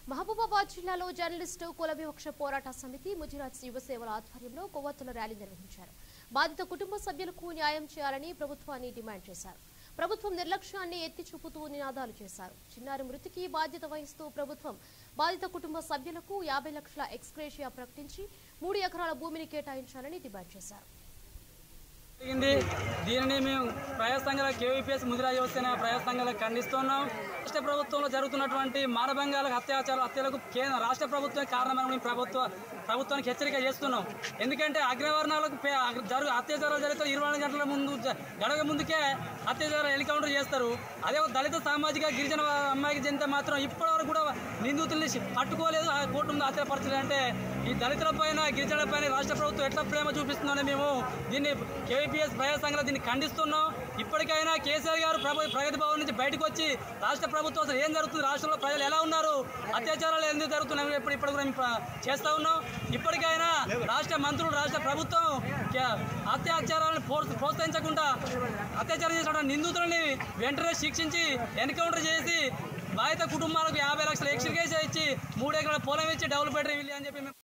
మహబూబాబాద్ జిల్లాలో జర్నలిస్టు కుల వివక్ష పోరాట సమితి ముజిరాజ్ యువసేవల ఆధ్వర్యంలో కొవ్వొత్తుల ర్యాలీ నిర్వహించారు బాధిత కుటుంబ సభ్యులకు న్యాయం చేయాలని ప్రభుత్వాన్ని డిమాండ్ చేశారు ప్రభుత్వం నిర్లక్ష్యాన్ని ఎత్తి చూపుతూ నినాదాలు చేశారు చిన్నారి మృతికి బాధ్యత వహిస్తూ ప్రభుత్వం బాధిత కుటుంబ సభ్యులకు యాభై లక్షల ఎక్స్గ్రేషియా ప్రకటించి మూడు ఎకరాల భూమిని కేటాయించాలని డిమాండ్ చేశారు జరిగింది దీనిని మేము ప్రజా సంఘాల కేవీపీఎస్ ముదిరా యువసేన ప్రజా సంఘాలకు ఖండిస్తున్నాం రాష్ట్ర ప్రభుత్వంలో జరుగుతున్నటువంటి మానభంగాలకు అత్యాచార హత్యలకు కేంద్ర రాష్ట్ర ప్రభుత్వమే కారణమని మేము ప్రభుత్వ ప్రభుత్వానికి హెచ్చరిక చేస్తున్నాం ఎందుకంటే అగ్రవర్ణాలకు పే- అగ్ర- జరుగు అత్యాచారాలు జరిగితే ఇరవై నాలుగు గంటల ముందు జ- గడవ ముందుకే అత్యాచారాలు ఎన్కౌంటర్ చేస్తారు అదే ఒక దళిత సామాజిక గిరిజన అమ్మాయికి చెందితే మాత్రం ఇప్పటివరకు కూడా నిందితుల్ని పట్టుకోలేదు ఆ కోర్టు ముందు హత్యపరచలేదు అంటే ఈ దళితుల పైన గిరిజనుల పైన రాష్ట్ర ప్రభుత్వం ఎట్లా ప్రేమ చూపిస్తుందని మేము దీన్ని కేవీపీఎస్ ప్రజా సంఘాలు దీన్ని ఖండిస్తున్నాం ఇప్పటికైనా కేసీఆర్ గారు ప్రభు ప్రగతి భవన్ నుంచి బయటకు వచ్చి రాష్ట్ర ప్రభుత్వం అసలు ఏం జరుగుతుంది రాష్ట్రంలో ప్రజలు ఎలా ఉన్నారు అత్యాచారాలు ఎందుకు జరుగుతున్నాయి ఇప్పుడు ఇప్పుడు కూడా మేము ప్ర- చేస్తా ఉన్నాం ఇప్పటికైనా రాష్ట్ర మంత్రులు రాష్ట్ర ప్రభుత్వం కే- అత్యాచారాలను ప్రోత్స- ప్రోత్సహించకుండా అత్యాచారం చేసిన నిందితులని వెంటనే శిక్షించి ఎన్కౌంటర్ చేసి బాధిత కుటుంబాలకు యాభై లక్షల ఎక్స్ట్రా ఇచ్చి మూడు ఎకరాల పొలం ఇచ్చి డబుల్ బెడ్రూమ్ ఇల్లు అని చెప్పి మేము